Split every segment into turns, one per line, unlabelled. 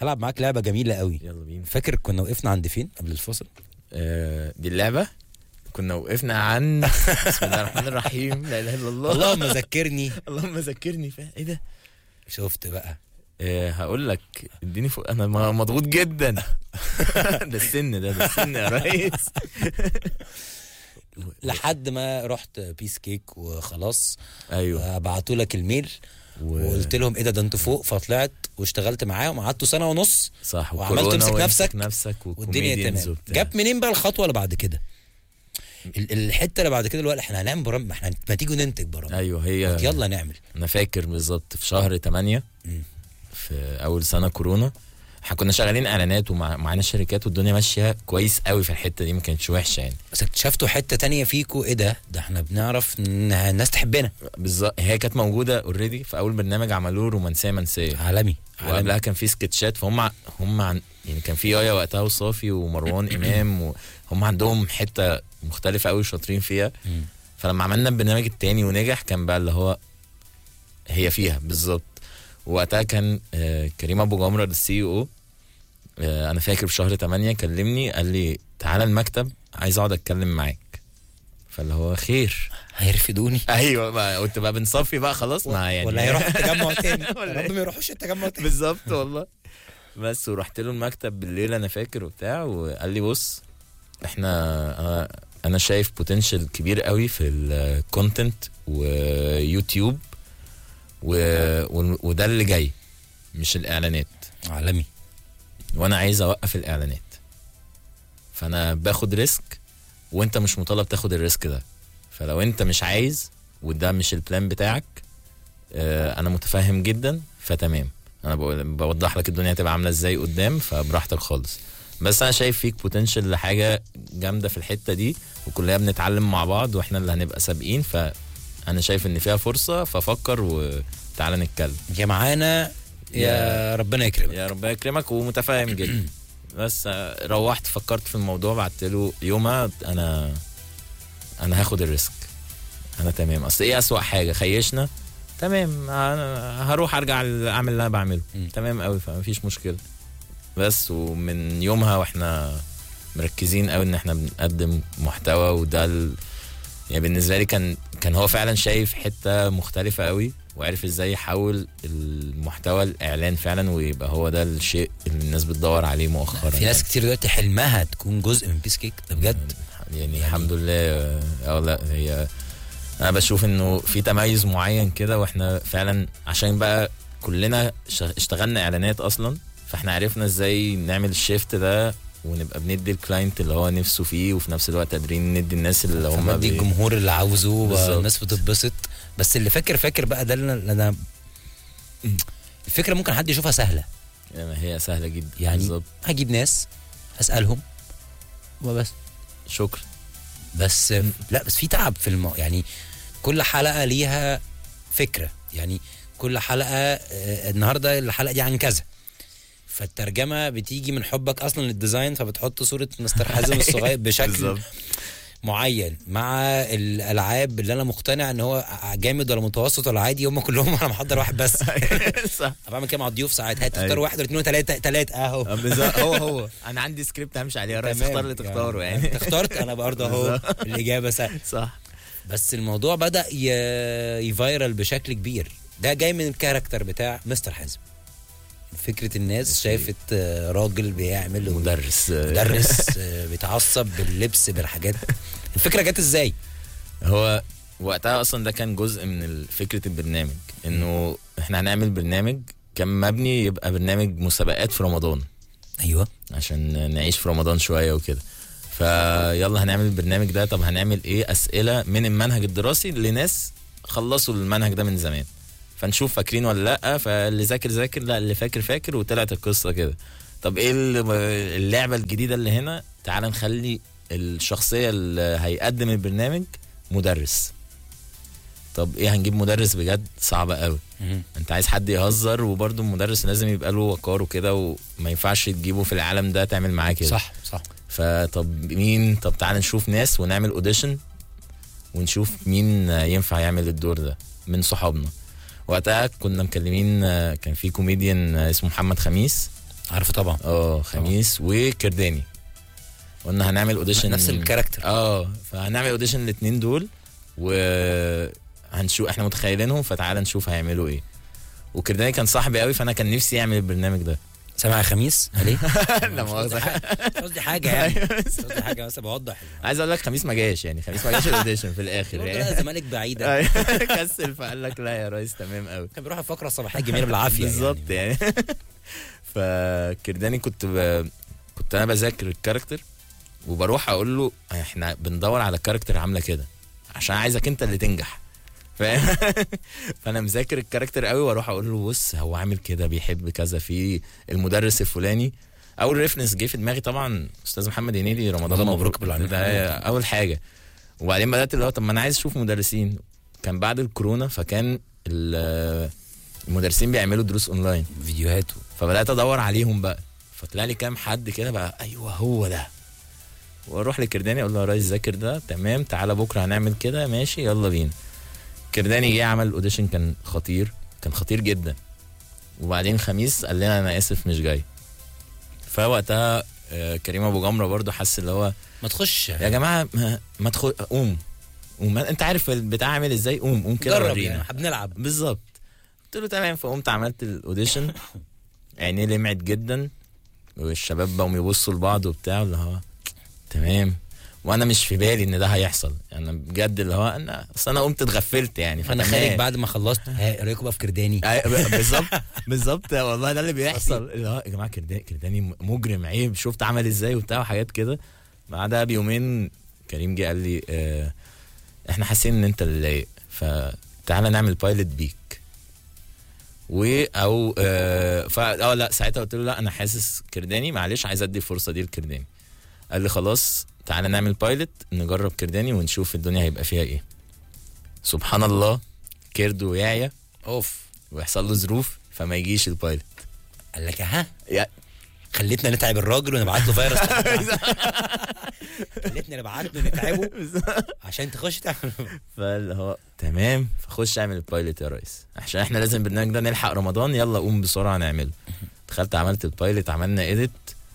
هلعب معاك لعبه جميله قوي
يلا بينا
فاكر كنا وقفنا عند فين قبل الفاصل
آه دي اللعبه كنا وقفنا عن بسم الله الرحمن الرحيم لا اله الا الله
اللهم ذكرني
اللهم ذكرني فيها ايه ده
شفت بقى
آه هقول لك اديني فوق انا م- مضغوط جدا ده السن ده ده السن يا ريس
لحد ما رحت بيس كيك وخلاص
ايوه
بعتوا لك الميل
و-
وقلت لهم ايه ده ده انتوا فوق فطلعت واشتغلت معاهم قعدتوا سنه ونص
صح
وعملت
وكورونا
تمسك
وامسك
نفسك
نفسك
والدنيا
وكوميديانز
تمام
وبتاع.
جاب منين بقى الخطوه اللي بعد كده ال- الحته اللي بعد كده الوقت احنا هنعمل برامج ما احنا ما تيجوا ننتج برامج
ايوه هي
يلا نعمل
انا فاكر بالظبط في شهر 8
مم.
في اول سنه كورونا احنا كنا شغالين اعلانات ومعانا شركات والدنيا ماشيه كويس قوي في الحته دي ما كانتش وحشه يعني
بس اكتشفتوا حته تانية فيكوا ايه ده ده احنا بنعرف ان الناس تحبنا
بالظبط هي كانت موجوده اوريدي في اول برنامج عملوه رومانسيه منسيه
عالمي عالمي
وقبلها كان في سكتشات فهم ع- هم عن يعني كان في يايا وقتها وصافي ومروان امام وهم عندهم حته مختلفه قوي شاطرين فيها
مم.
فلما عملنا البرنامج التاني ونجح كان بقى اللي هو هي فيها بالظبط وقتها كان آه، كريم ابو جمره السي او انا فاكر في شهر 8 كلمني قال لي تعالى المكتب عايز اقعد اتكلم معاك فاللي هو خير
هيرفدوني
ايوه بقى قلت بقى بنصفي بقى خلاص ما يعني
ولا هيروحوا التجمع تاني يا
ولا
رب ما يروحوش التجمع تاني
بالظبط والله بس ورحت له المكتب بالليل انا فاكر وبتاع وقال لي بص احنا انا انا شايف بوتنشال كبير قوي في الكونتنت ويوتيوب و... و... وده اللي جاي مش الاعلانات
عالمي
وانا عايز اوقف الاعلانات فانا باخد ريسك وانت مش مطالب تاخد الريسك ده فلو انت مش عايز وده مش البلان بتاعك آه، انا متفهم جدا فتمام انا بقول بوضح لك الدنيا هتبقى عامله ازاي قدام فبراحتك خالص بس انا شايف فيك بوتنشال لحاجه جامده في الحته دي وكلنا بنتعلم مع بعض واحنا اللي هنبقى سابقين فانا شايف ان فيها فرصه ففكر وتعالى نتكلم
يا معانا يا
يا-
ربنا يكرمك
يا ربنا يكرمك ومتفاهم جدا بس آه، روحت فكرت في الموضوع بعت له يومها انا انا هاخد الريسك انا تمام اصل ايه اسوأ حاجه خيشنا تمام أنا هروح ارجع اعمل اللي انا بعمله
مم.
تمام قوي فمفيش مشكله بس ومن يومها واحنا مركزين قوي ان احنا بنقدم محتوى وده ال... يعني بالنسبه لي كان كان هو فعلا شايف حته مختلفه قوي وعرف ازاي يحول المحتوى الاعلان فعلا ويبقى هو ده الشيء اللي الناس بتدور عليه مؤخرا
في ناس كتير دلوقتي حلمها تكون جزء من بيس كيك ده بجد
يعني الحمد لله اه لا هي انا بشوف انه في تميز معين كده واحنا فعلا عشان بقى كلنا شغ- اشتغلنا اعلانات اصلا فاحنا عرفنا ازاي نعمل الشيفت ده ونبقى بندي الكلاينت اللي هو نفسه فيه وفي نفس الوقت قادرين ندي الناس اللي هم
فبدي
بي...
الجمهور اللي عاوزه
بالظبط.
والناس بتتبسط بس اللي فاكر فاكر بقى ده اللي أنا- اللي انا الفكره ممكن حد يشوفها سهله
يعني هي سهله جدا
يعني
بالظبط
هجيب ناس اسالهم وبس
شكرا
بس لا بس في تعب في الم... يعني كل حلقه ليها فكره يعني كل حلقه آه، النهارده الحلقه دي عن كذا فالترجمه بتيجي من حبك اصلا للديزاين فبتحط صوره مستر حازم الصغير بشكل
بالظبط
معين مع الالعاب اللي انا مقتنع ان هو جامد ولا متوسط ولا عادي هم كلهم انا محضر واحد بس
صح
أنا بعمل كده مع الضيوف ساعات هات تختار
أيوة.
واحد ولا اثنين وثلاثه ثلاثه اهو
بالظبط هو هو انا عندي سكريبت همشي عليه يا ريس
تمام.
اختار اللي تختاره يعني
انت اخترت انا برضه اهو الاجابه سهله
صح
بس الموضوع بدا ي... يفايرل بشكل كبير ده جاي من الكاركتر بتاع مستر حازم فكره الناس شافت آه، راجل بيعمل
مدرس
مدرس آه، بيتعصب باللبس بالحاجات الفكره جت ازاي
هو وقتها اصلا ده كان جزء من ال- فكره البرنامج انه احنا هنعمل برنامج كان مبني يبقى برنامج مسابقات في رمضان
ايوه
عشان نعيش في رمضان شويه وكده فيلا هنعمل البرنامج ده طب هنعمل ايه اسئله من المنهج الدراسي لناس خلصوا المنهج ده من زمان فنشوف فاكرين ولا لا فاللي ذاكر ذاكر لا اللي فاكر فاكر وطلعت القصه كده طب ايه اللي- اللعبه الجديده اللي هنا تعال نخلي الشخصيه اللي هيقدم البرنامج مدرس طب ايه هنجيب مدرس بجد صعبه قوي انت عايز حد يهزر وبرضه المدرس لازم يبقى له وقار وكده وما ينفعش تجيبه في العالم ده تعمل معاه كده
صح صح
فطب مين طب تعال نشوف ناس ونعمل اوديشن ونشوف مين ينفع يعمل الدور ده من صحابنا وقتها كنا مكلمين كان في كوميديان اسمه محمد خميس
عارفه طبعا
اه خميس وكرداني قلنا هنعمل اوديشن
نفس الكاركتر
اه فهنعمل اوديشن الاثنين دول وهنشوف احنا متخيلينهم فتعالى نشوف هيعملوا ايه وكرداني كان صاحبي قوي فانا كان نفسي يعمل البرنامج ده
سامع يا خميس عليه
لا
مش قصدي
مؤاخذة.
حاجة- مش قصدي حاجه يعني مش قصدي حاجه بس بوضح
عايز اقول لك خميس ما جاش يعني خميس ما جاش الاوديشن في الاخر
برضه لا
يعني
الزمالك بعيده
أيوة، كسل فقال لك لا يا ريس تمام قوي
كان بيروح الفقره الصباحيه الجميله بالعافيه
بالظبط يعني فكرداني كنت ب... كنت انا بذاكر الكاركتر وبروح اقول له احنا بندور على كاركتر عامله كده عشان عايزك انت اللي تنجح فاهم فانا مذاكر الكاركتر قوي واروح اقول له بص هو عامل كده بيحب كذا في المدرس الفلاني اول ريفرنس جه في دماغي طبعا استاذ محمد هنيدي رمضان
رمضان
مبروك
مبروك بالعنف.
ده اول حاجه وبعدين بدات اللي هو طب ما انا عايز اشوف مدرسين كان بعد الكورونا فكان ال- المدرسين بيعملوا دروس اونلاين
فيديوهات
فبدات ادور عليهم بقى فطلع لي كام حد كده بقى ايوه هو ده واروح لكرداني اقول له يا ريس ذاكر ده تمام تعالى بكره هنعمل كده ماشي يلا بينا كرداني جه عمل الاوديشن كان خطير كان خطير جدا وبعدين خميس قال لنا انا اسف مش جاي فوقتها آه، كريم ابو جمره برضو حس اللي هو
ما تخش
يا جماعه ما, ما تدخل قوم قوم انت عارف البتاع عامل ازاي قوم قوم كده
جرب
ورينا
يعني احنا بنلعب
بالظبط قلت له تمام فقمت عملت الاوديشن عينيه لمعت جدا والشباب بقوا يبصوا لبعض وبتاع اللي هو تمام وانا مش في بالي ان ده هيحصل يعني بجد اللي هو انا اصل انا قمت اتغفلت يعني
انا
فتمام.
خارج بعد ما خلصت ها ايه رايكم بقى في كرداني
أي- ب- بالظبط بالظبط والله ده اللي بيحصل اللي هو يا جماعه كرداني كرداني مجرم عيب شفت عمل ازاي وبتاع وحاجات كده بعدها بيومين كريم جه قال لي اه احنا حاسين ان انت اللي لايق فتعالى نعمل بايلوت بيك و او اه ف اه لا ساعتها قلت له لا انا حاسس كرداني معلش عايز ادي الفرصه دي لكرداني قال لي خلاص تعالى نعمل بايلوت نجرب كرداني ونشوف الدنيا هيبقى فيها ايه سبحان الله كرد ويعيا
اوف
ويحصل له ظروف فما يجيش البايلوت
قال لك ها
يا-
خليتنا نتعب الراجل ونبعت له فيروس خليتنا نبعت له نتعبه عشان تخش تعمل
فاللي هو تمام فخش اعمل البايلوت يا ريس عشان احنا لازم البرنامج ده نلحق رمضان يلا قوم بسرعه نعمله دخلت عملت البايلوت عملنا ايديت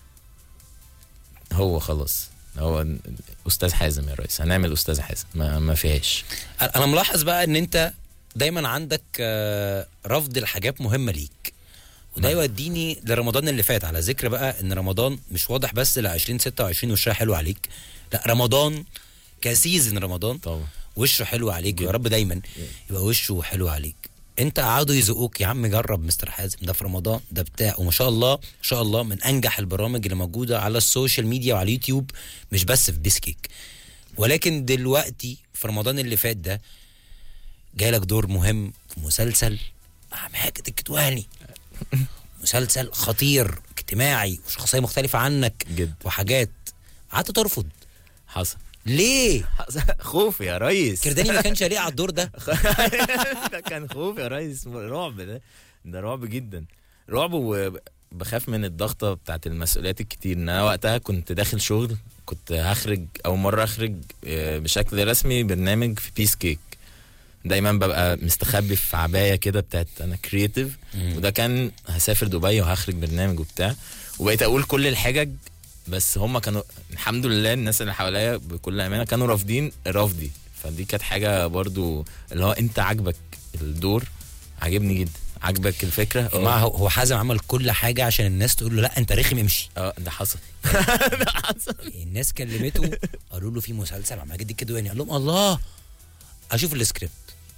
هو خلاص هو استاذ حازم يا ريس هنعمل استاذ حازم ما, ما فيهاش
انا ملاحظ بقى ان انت دايما عندك آه، رفض الحاجات مهمه ليك وده
نعم.
يوديني لرمضان اللي فات على ذكر بقى ان رمضان مش واضح بس ل 2026 وشها حلو عليك لا رمضان كسيزن رمضان
طبعا
وشه حلو عليك يا رب دايما يبقى وشه حلو عليك انت قعدوا يزقوك يا عم جرب مستر حازم ده في رمضان ده بتاع وما شاء الله ما شاء الله من انجح البرامج اللي موجوده على السوشيال ميديا وعلى اليوتيوب مش بس في بيسكيك ولكن دلوقتي في رمضان اللي فات ده جالك دور مهم في مسلسل مع ماجد الكدواني مسلسل خطير اجتماعي وشخصيه مختلفه عنك
جدا
وحاجات قعدت ترفض
حصل
ليه
حصل خوف يا ريس
كرداني ما كانش ليه على الدور ده
ده كان خوف يا ريس رعب ده ده رعب جدا رعب وبخاف من الضغطه بتاعت المسؤوليات الكتير ان انا وقتها كنت داخل شغل كنت هخرج اول مره اخرج آه، بشكل رسمي برنامج في بيس كيك دايما ببقى مستخبي في عبايه كده بتاعت انا كرييتيف وده كان هسافر دبي وهخرج برنامج وبتاع وبقيت اقول كل الحجج بس هم كانوا الحمد لله الناس اللي حواليا بكل امانه كانوا رافضين رفضي فدي كانت حاجه برضو اللي هو انت عاجبك الدور عاجبني جدا عاجبك الفكره
يا جماعه هو هو حازم عمل كل حاجه عشان الناس تقول له لا انت رخم امشي
اه ده حصل ده حصل
الناس كلمته قالوا له في مسلسل مع ماجد الكدواني قال لهم الله اشوف السكريبت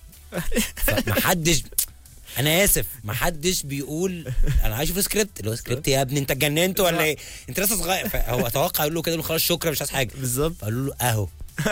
فمحدش انا اسف محدش بيقول انا عايز اشوف السكريبت اللي هو سكريبت يا ابني انت اتجننت ولا ايه انت لسه صغير فهو اتوقع يقول له كده يقول له خلاص شكرا مش عايز حاجه
بالظبط
فقالوا له اهو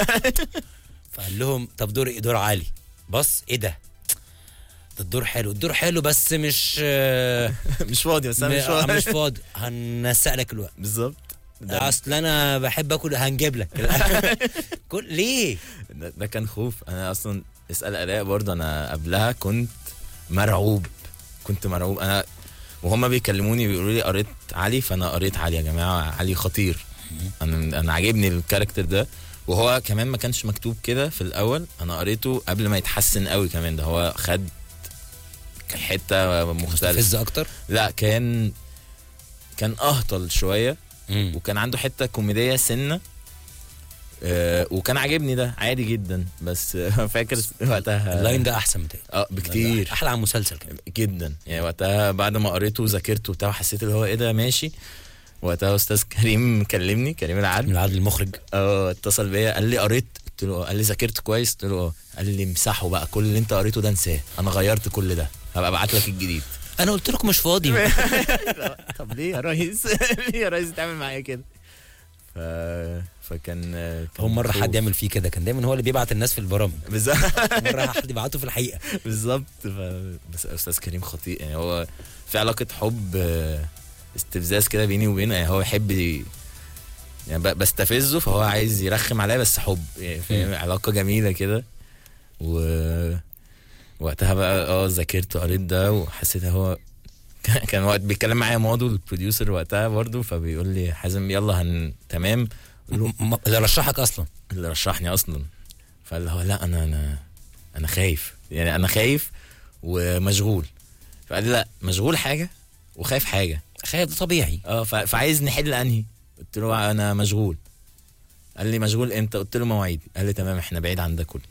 فقال لهم طب دور ايه دور عالي بص ايه ده ده الدور حلو الدور حلو بس مش آه،
مش فاضي بس انا مش
م-
فاضي
مش فاضي هنسق لك الوقت
بالظبط ده,
اصل انا بحب اكل هنجيب لك كل ليه
ده, ده كان خوف انا اصلا اسال الاء برضه انا قبلها كنت مرعوب كنت مرعوب انا وهما بيكلموني بيقولوا لي قريت علي فانا قريت علي يا جماعه علي خطير انا انا عاجبني الكاركتر ده وهو كمان ما كانش مكتوب كده في الاول انا قريته قبل ما يتحسن قوي كمان ده هو خد حته مختلفه
مستفز اكتر
لا كان كان اهطل شويه
مم.
وكان عنده حته كوميديه سنه آه وكان عاجبني ده عادي جدا بس فاكر وقتها
اللاين ده احسن متهيألي
اه بكتير
احلى عن مسلسل كمان
جدا يعني وقتها بعد ما قريته وذاكرته وبتاع حسيت اللي هو ايه ده ماشي وقتها استاذ كريم كلمني كريم العدل
من العدل المخرج
اه اتصل بيا قال لي قريت قلت له آه. قال لي ذاكرت كويس قلت له اه قال لي امسحه بقى كل اللي انت قريته ده انساه انا غيرت كل ده هبقى ابعت لك الجديد
انا قلت لكم مش فاضي
طب ليه يا ريس ليه يا ريس تعمل معايا كده ف... فكان كان
اول مره
خوف.
حد يعمل فيه كده كان دايما هو اللي بيبعت الناس في البرامج
بالظبط
مره حد يبعته في الحقيقه
بالظبط ف... بس استاذ كريم خطير يعني هو في علاقه حب آه، استفزاز كده بيني وبينه يعني هو يحب ي- يعني ب- بستفزه فهو عايز يرخم عليا بس حب يعني فاهم
مم.
علاقه جميله كده و وقتها بقى اه ذاكرت وقريت ده وحسيت هو كان- كان وقت بيتكلم معايا ماضو البروديوسر وقتها برضه فبيقول لي حازم يلا هن تمام قلت له
م- ده رشحك اصلا
اللي رشحني اصلا فقال هو لا انا انا انا خايف يعني انا خايف ومشغول فقال لي لا مشغول حاجه وخايف حاجه
خايف ده طبيعي
اه ف- فعايز نحل انهي قلت له انا مشغول قال لي مشغول امتى قلت له مواعيدي قال لي تمام احنا بعيد عن ده كله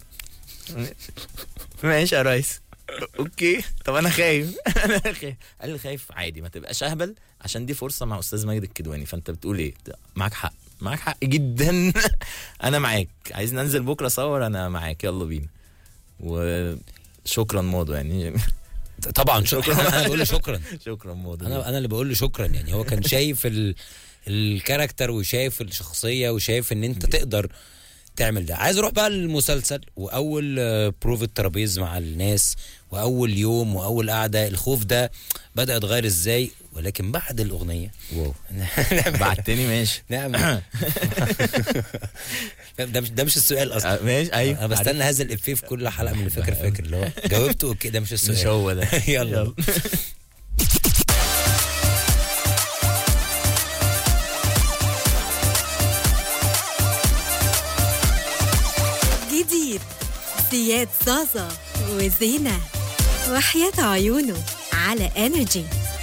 ماشي يا ريس اوكي طب انا خايف انا خايف قال لي خايف عادي ما تبقاش اهبل عشان دي فرصه مع استاذ ماجد الكدواني فانت بتقول ايه معاك حق معاك حق جدا انا معاك عايز ننزل بكره صور انا معاك يلا بينا وشكرا مودو يعني
طبعا شكرا انا أنا بقول له شكرا
شكرا مودو
انا انا اللي بقول له شكرا يعني هو كان شايف ال... الكاركتر وشايف الشخصيه وشايف ان انت تقدر تعمل ده عايز اروح بقى للمسلسل واول آه، بروف الترابيز مع الناس واول يوم واول قعده الخوف ده بدا يتغير ازاي ولكن بعد الاغنيه
واو بعتني ماشي
نعم ده مش ده مش السؤال اصلا
آه، ماشي ايوه
انا بستنى هذا الافيه في كل حلقه من اللي فاكر فاكر اللي هو جاوبته اوكي ده مش السؤال
مش هو ده
يلا
جديد زياد زازا وزينة وحياة عيونه على انرجي